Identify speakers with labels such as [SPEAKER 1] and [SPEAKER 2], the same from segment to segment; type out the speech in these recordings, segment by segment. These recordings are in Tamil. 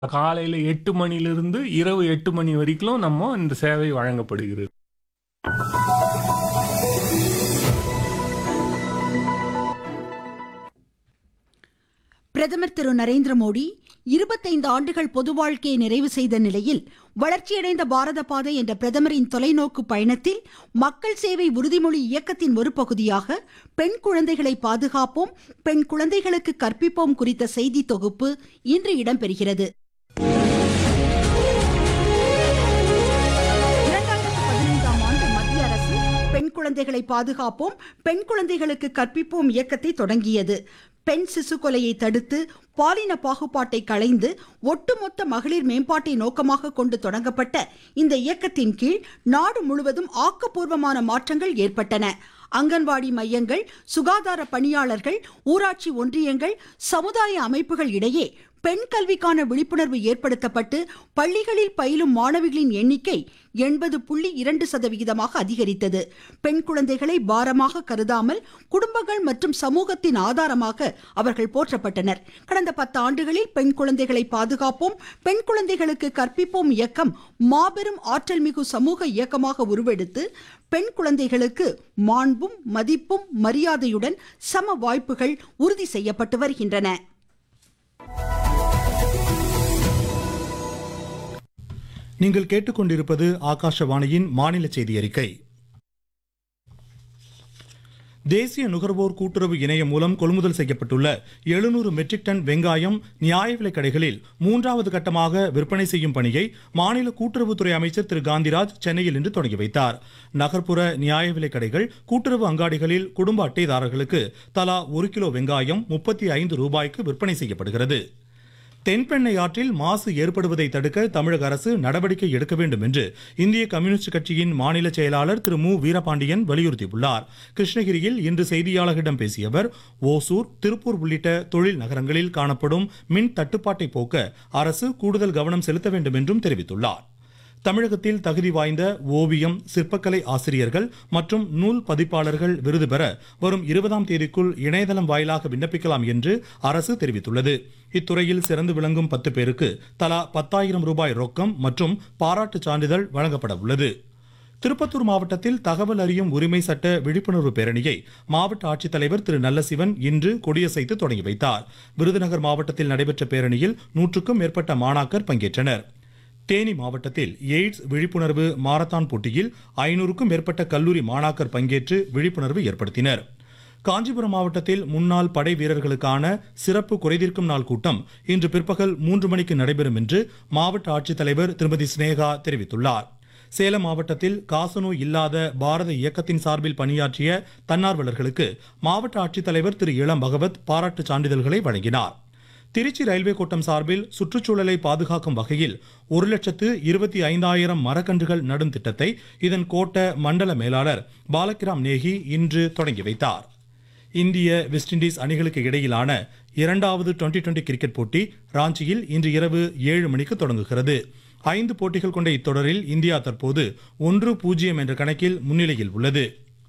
[SPEAKER 1] காலையில் எட்டு மணிலிருந்து இரவு எட்டு மணி வரைக்கும் நம்ம இந்த சேவை வழங்கப்படுகிறது
[SPEAKER 2] பிரதமர் திரு நரேந்திர மோடி இருபத்தைந்து ஆண்டுகள் பொது வாழ்க்கையை நிறைவு செய்த நிலையில் வளர்ச்சியடைந்த பாரத பாதை என்ற பிரதமரின் தொலைநோக்கு பயணத்தில் மக்கள் சேவை உறுதிமொழி இயக்கத்தின் ஒரு பகுதியாக பெண் குழந்தைகளை பாதுகாப்போம் பெண் குழந்தைகளுக்கு கற்பிப்போம் குறித்த செய்தி தொகுப்பு இன்று இடம்பெறுகிறது இரண்டாயிரத்து பதினைந்தாம் ஆண்டு மத்திய அரசு பெண் குழந்தைகளை பாதுகாப்போம் பெண் குழந்தைகளுக்கு கற்பிப்போம் இயக்கத்தை தொடங்கியது பெண் சிசு கொலையை தடுத்து பாலின பாகுபாட்டை களைந்து ஒட்டுமொத்த மகளிர் மேம்பாட்டை நோக்கமாக கொண்டு தொடங்கப்பட்ட இந்த இயக்கத்தின் கீழ் நாடு முழுவதும் ஆக்கப்பூர்வமான மாற்றங்கள் ஏற்பட்டன அங்கன்வாடி மையங்கள் சுகாதார பணியாளர்கள் ஊராட்சி ஒன்றியங்கள் சமுதாய அமைப்புகள் இடையே பெண் கல்விக்கான விழிப்புணர்வு ஏற்படுத்தப்பட்டு பள்ளிகளில் பயிலும் மாணவிகளின் எண்ணிக்கை எண்பது புள்ளி இரண்டு சதவிகிதமாக அதிகரித்தது பெண் குழந்தைகளை பாரமாக கருதாமல் குடும்பங்கள் மற்றும் சமூகத்தின் ஆதாரமாக அவர்கள் போற்றப்பட்டனர் கடந்த பத்து ஆண்டுகளில் பெண் குழந்தைகளை பாதுகாப்போம் பெண் குழந்தைகளுக்கு கற்பிப்போம் இயக்கம் மாபெரும் ஆற்றல் மிகு சமூக இயக்கமாக உருவெடுத்து பெண் குழந்தைகளுக்கு மாண்பும் மதிப்பும் மரியாதையுடன் சம வாய்ப்புகள் உறுதி செய்யப்பட்டு வருகின்றன
[SPEAKER 3] நீங்கள் கேட்டுக்கொண்டிருப்பது ஆகாஷவாணியின் மாநில செய்தி அறிக்கை தேசிய நுகர்வோர் கூட்டுறவு இணையம் மூலம் கொள்முதல் செய்யப்பட்டுள்ள எழுநூறு மெட்ரிக் டன் வெங்காயம் நியாய விலைக் கடைகளில் மூன்றாவது கட்டமாக விற்பனை செய்யும் பணியை மாநில கூட்டுறவுத்துறை அமைச்சர் திரு காந்திராஜ் சென்னையில் இன்று தொடங்கி வைத்தார் நகர்ப்புற நியாய விலைக் கடைகள் கூட்டுறவு அங்காடிகளில் குடும்ப அட்டைதாரர்களுக்கு தலா ஒரு கிலோ வெங்காயம் முப்பத்தி ஐந்து ரூபாய்க்கு விற்பனை செய்யப்படுகிறது தென்பெண்ணை ஆற்றில் மாசு ஏற்படுவதை தடுக்க தமிழக அரசு நடவடிக்கை எடுக்க வேண்டும் என்று இந்திய கம்யூனிஸ்ட் கட்சியின் மாநில செயலாளர் திரு மு வீரபாண்டியன் வலியுறுத்தியுள்ளார் கிருஷ்ணகிரியில் இன்று செய்தியாளர்களிடம் பேசிய அவர் ஓசூர் திருப்பூர் உள்ளிட்ட தொழில் நகரங்களில் காணப்படும் மின் தட்டுப்பாட்டை போக்க அரசு கூடுதல் கவனம் செலுத்த வேண்டும் என்றும் தெரிவித்துள்ளார் தமிழகத்தில் தகுதி வாய்ந்த ஓவியம் சிற்பக்கலை ஆசிரியர்கள் மற்றும் நூல் பதிப்பாளர்கள் விருது பெற வரும் இருபதாம் தேதிக்குள் இணையதளம் வாயிலாக விண்ணப்பிக்கலாம் என்று அரசு தெரிவித்துள்ளது இத்துறையில் சிறந்து விளங்கும் பத்து பேருக்கு தலா பத்தாயிரம் ரூபாய் ரொக்கம் மற்றும் பாராட்டுச் சான்றிதழ் வழங்கப்பட உள்ளது திருப்பத்தூர் மாவட்டத்தில் தகவல் அறியும் உரிமை சட்ட விழிப்புணர்வு பேரணியை மாவட்ட ஆட்சித்தலைவர் திரு நல்லசிவன் இன்று கொடியசைத்து தொடங்கி வைத்தார் விருதுநகர் மாவட்டத்தில் நடைபெற்ற பேரணியில் நூற்றுக்கும் மேற்பட்ட மாணாக்கர் பங்கேற்றனர் தேனி மாவட்டத்தில் எய்ட்ஸ் விழிப்புணர்வு மாரத்தான் போட்டியில் ஐநூறுக்கும் மேற்பட்ட கல்லூரி மாணாக்கர் பங்கேற்று விழிப்புணர்வு ஏற்படுத்தினர் காஞ்சிபுரம் மாவட்டத்தில் முன்னாள் படை வீரர்களுக்கான சிறப்பு குறைதீர்க்கும் நாள் கூட்டம் இன்று பிற்பகல் மூன்று மணிக்கு நடைபெறும் என்று மாவட்ட ஆட்சித்தலைவர் திருமதி சினேகா தெரிவித்துள்ளார் சேலம் மாவட்டத்தில் காசநோய் இல்லாத பாரத இயக்கத்தின் சார்பில் பணியாற்றிய தன்னார்வலர்களுக்கு மாவட்ட ஆட்சித்தலைவர் திரு இளம் பகவத் பாராட்டுச் சான்றிதழ்களை வழங்கினார் திருச்சி ரயில்வே கோட்டம் சார்பில் சுற்றுச்சூழலை பாதுகாக்கும் வகையில் ஒரு லட்சத்து இருபத்தி ஐந்தாயிரம் மரக்கன்றுகள் நடும் திட்டத்தை இதன் கோட்ட மண்டல மேலாளர் பாலகிராம் நேகி இன்று தொடங்கி வைத்தார் இந்திய வெஸ்ட் இண்டீஸ் அணிகளுக்கு இடையிலான இரண்டாவது டுவெண்டி டுவெண்டி கிரிக்கெட் போட்டி ராஞ்சியில் இன்று இரவு ஏழு மணிக்கு தொடங்குகிறது ஐந்து போட்டிகள் கொண்ட இத்தொடரில் இந்தியா தற்போது ஒன்று பூஜ்ஜியம் என்ற கணக்கில் முன்னிலையில் உள்ளது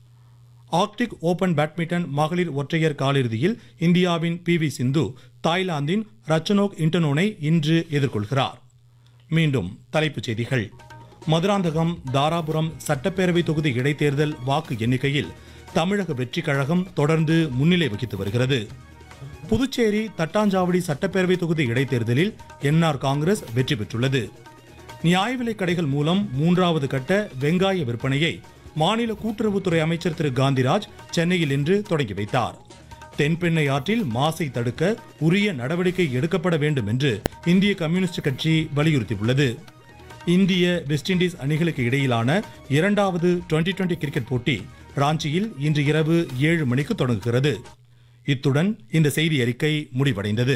[SPEAKER 3] ஆர்க்டிக் ஓபன் பேட்மிண்டன் மகளிர் ஒற்றையர் காலிறுதியில் இந்தியாவின் பி வி சிந்து தாய்லாந்தின் ரச்சனோக் இன்டனோனை இன்று எதிர்கொள்கிறார் மீண்டும் தலைப்புச் செய்திகள் மதுராந்தகம் தாராபுரம் சட்டப்பேரவை தொகுதி இடைத்தேர்தல் வாக்கு எண்ணிக்கையில் தமிழக வெற்றிக் கழகம் தொடர்ந்து முன்னிலை வகித்து வருகிறது புதுச்சேரி தட்டாஞ்சாவடி சட்டப்பேரவை தொகுதி இடைத்தேர்தலில் என்ஆர் காங்கிரஸ் வெற்றி பெற்றுள்ளது நியாய விலைக் கடைகள் மூலம் மூன்றாவது கட்ட வெங்காய விற்பனையை மாநில கூட்டுறவுத்துறை அமைச்சர் திரு காந்திராஜ் சென்னையில் இன்று தொடங்கி வைத்தார் தென்பெண்ணை ஆற்றில் மாசை தடுக்க உரிய நடவடிக்கை எடுக்கப்பட வேண்டும் என்று இந்திய கம்யூனிஸ்ட் கட்சி வலியுறுத்தியுள்ளது இந்திய வெஸ்ட் இண்டீஸ் அணிகளுக்கு இடையிலான இரண்டாவது டுவெண்டி டுவெண்டி கிரிக்கெட் போட்டி ராஞ்சியில் இன்று இரவு ஏழு மணிக்கு தொடங்குகிறது இத்துடன் இந்த செய்தி அறிக்கை முடிவடைந்தது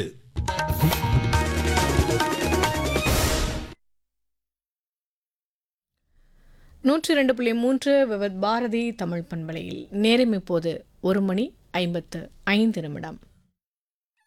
[SPEAKER 4] நூற்றி இரண்டு புள்ளி மூன்று விவத் பாரதி தமிழ் பண்பலையில் நேரம் இப்போது ஒரு மணி ஐம்பத்து ஐந்து நிமிடம்